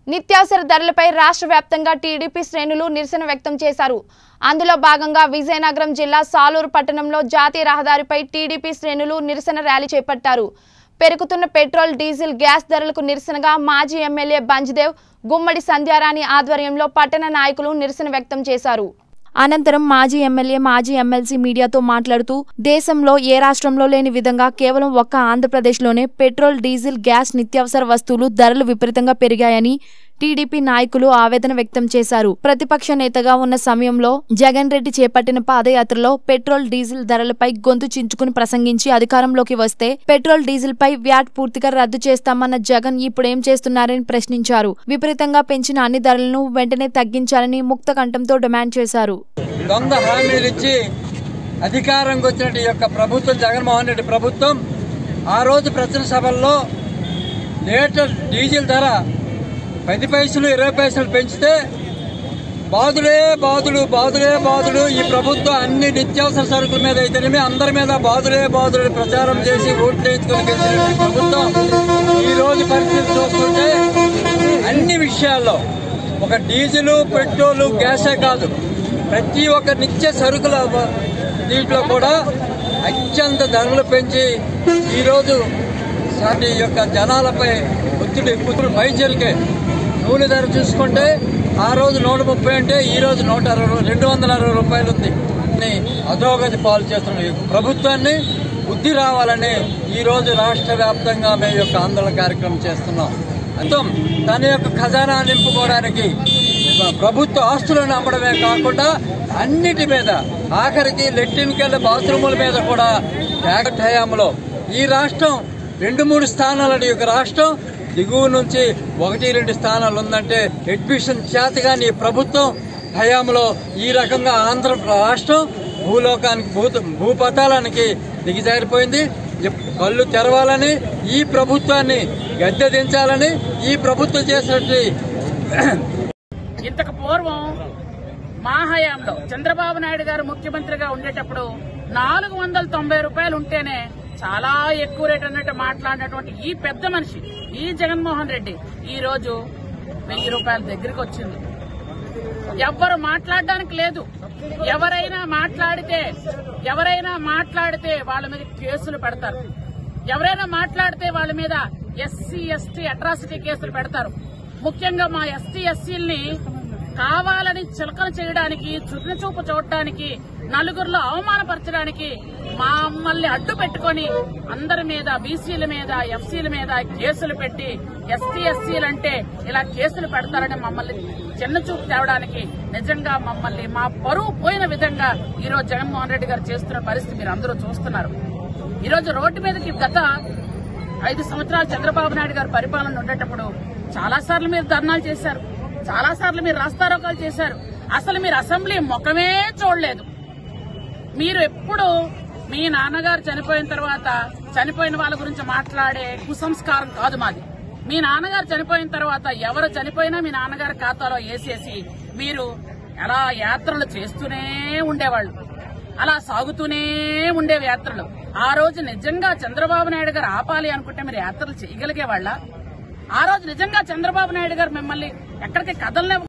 నిత్యావసర ధరలపై రాష్ట్ర వ్యాప్తంగా టీడీపీ శ్రేణులు నిరసన వ్యక్తం చేశారు అందులో భాగంగా విజయనగరం జిల్లా సాలూరు పట్టణంలో జాతీయ రహదారిపై టీడీపీ శ్రేణులు నిరసన ర్యాలీ చేపట్టారు పెరుగుతున్న పెట్రోల్ డీజిల్ గ్యాస్ ధరలకు నిరసనగా మాజీ ఎమ్మెల్యే బంజ్దేవ్ గుమ్మడి సంధ్యారాణి ఆధ్వర్యంలో పట్టణ నాయకులు నిరసన వ్యక్తం చేశారు అనంతరం మాజీ ఎమ్మెల్యే మాజీ ఎమ్మెల్సీ మీడియాతో మాట్లాడుతూ దేశంలో ఏ రాష్ట్రంలో లేని విధంగా కేవలం ఒక్క ఆంధ్రప్రదేశ్లోనే పెట్రోల్ డీజిల్ గ్యాస్ నిత్యావసర వస్తువులు ధరలు విపరీతంగా పెరిగాయని టీడీపీ నాయకులు ఆవేదన వ్యక్తం చేశారు ప్రతిపక్ష నేతగా ఉన్న సమయంలో జగన్ రెడ్డి చేపట్టిన పాదయాత్రలో పెట్రోల్ డీజిల్ ధరలపై గొంతు చించుకుని ప్రసంగించి అధికారంలోకి వస్తే పెట్రోల్ డీజిల్ పై వ్యాట్ పూర్తిగా రద్దు చేస్తామన్న జగన్ ఇప్పుడేం చేస్తున్నారని ప్రశ్నించారు విపరీతంగా పెంచిన అన్ని ధరలను వెంటనే తగ్గించాలని ముక్త కంఠంతో డిమాండ్ చేశారు దొంగ హామీలు ఇచ్చి అధికారంకి వచ్చినట్టు ఈ యొక్క ప్రభుత్వం జగన్మోహన్ రెడ్డి ప్రభుత్వం ఆ రోజు ప్రజల సభల్లో లీటర్ డీజిల్ ధర పది పైసలు ఇరవై పైసలు పెంచితే బాధులే బాధుడు బాధులే బాధుడు ఈ ప్రభుత్వం అన్ని నిత్యావసర సరుకుల మీద అయితేనేమి అందరి మీద బాధులే బాధుడు ప్రచారం చేసి ఓట్లు వేయించుకొని గెలిచిన ఈ ప్రభుత్వం ఈ రోజు పరిస్థితి చూస్తుంటే అన్ని విషయాల్లో ఒక డీజిల్ పెట్రోల్ గ్యాసే కాదు ప్రతి ఒక్క నిత్య సరుకుల వ- దీంట్లో కూడా అత్యంత ధరలు పెంచి ఈరోజు సాటి యొక్క జనాలపై ఒత్తిడి ఎక్కువ వైద్యులకే నూనె ధర చూసుకుంటే ఆ రోజు నూట ముప్పై అంటే ఈ రోజు నూట అరవై రెండు వందల అరవై రూపాయలు ఉంది అని అధోగతి పాలు చేస్తున్న ఈ ప్రభుత్వాన్ని బుద్ధి రావాలని ఈ రోజు రాష్ట్ర వ్యాప్తంగా మేము యొక్క ఆందోళన కార్యక్రమం చేస్తున్నాం అంతం తన యొక్క ఖజానా నింపుకోవడానికి ప్రభుత్వ ఆస్తులను అమ్మడమే కాకుండా అన్నిటి మీద ఆఖరికి లెట్రిన్కెళ్ళ బాత్రూముల మీద కూడా ట్యాగట్ హయాంలో ఈ రాష్ట్రం రెండు మూడు స్థానాలని యొక్క రాష్ట్రం దిగువ నుంచి ఒకటి రెండు స్థానాలు ఉందంటే అడ్మిషన్ చేతగాని ఈ ప్రభుత్వం హయాంలో ఈ రకంగా ఆంధ్ర రాష్ట్రం భూలోకానికి భూ భూపతాలానికి దిగజారిపోయింది ఇప్- కళ్ళు తెరవాలని ఈ ప్రభుత్వాన్ని గద్దె దించాలని ఈ ప్రభుత్వం చేసినట్టు ఇంతకు పూర్వం మా హయాంలో చంద్రబాబు నాయుడు గారు ముఖ్యమంత్రిగా ఉండేటప్పుడు నాలుగు వందల తొంభై రూపాయలు ఉంటేనే చాలా ఎక్కువ రేట్ అన్నట్టు మాట్లాడినటువంటి ఈ పెద్ద మనిషి ఈ జగన్మోహన్ రెడ్డి ఈ రోజు వెయ్యి రూపాయల దగ్గరికి వచ్చింది ఎవ్వరు మాట్లాడడానికి లేదు ఎవరైనా మాట్లాడితే ఎవరైనా మాట్లాడితే వాళ్ళ మీద కేసులు పెడతారు ఎవరైనా మాట్లాడితే వాళ్ళ మీద ఎస్సీ ఎస్టీ అట్రాసిటీ కేసులు పెడతారు ముఖ్యంగా మా ఎస్టీ ఎస్సీల్ని కావాలని చిలకలు చేయడానికి చుట్టిన చూపు చూడటానికి నలుగురిలో అవమానపరచడానికి మమ్మల్ని అడ్డు పెట్టుకొని అందరి మీద బీసీల మీద ఎఫ్సీల మీద కేసులు పెట్టి ఎస్టీ ఎస్సీలంటే ఇలా కేసులు పెడతారని మమ్మల్ని చిన్న చూపు తేవడానికి నిజంగా మమ్మల్ని మా పరువు పోయిన విధంగా ఈ రోజు జగన్మోహన్ రెడ్డి గారు చేస్తున్న పరిస్థితి మీరు అందరూ చూస్తున్నారు ఈ రోజు రోడ్డు మీదకి గత ఐదు సంవత్సరాలు చంద్రబాబు నాయుడు గారు పరిపాలన ఉండేటప్పుడు చాలా సార్లు మీరు ధర్నాలు చేశారు చాలా సార్లు మీరు రాస్తారోకాలు చేశారు అసలు మీరు అసెంబ్లీ ముఖమే చూడలేదు మీరు ఎప్పుడు మీ నాన్నగారు చనిపోయిన తర్వాత చనిపోయిన వాళ్ళ గురించి మాట్లాడే కుసంస్కారం కాదు మాది మీ నాన్నగారు చనిపోయిన తర్వాత ఎవరు చనిపోయినా మీ నాన్నగారి ఖాతాలో వేసేసి మీరు అలా యాత్రలు చేస్తూనే ఉండేవాళ్ళు అలా సాగుతూనే ఉండేవి యాత్రలు ఆ రోజు నిజంగా చంద్రబాబు నాయుడు గారు ఆపాలి అనుకుంటే మీరు యాత్రలు చేయగలిగే వాళ్ళ ఆ రోజు నిజంగా చంద్రబాబు నాయుడు గారు మిమ్మల్ని ఎక్కడికి కదలనే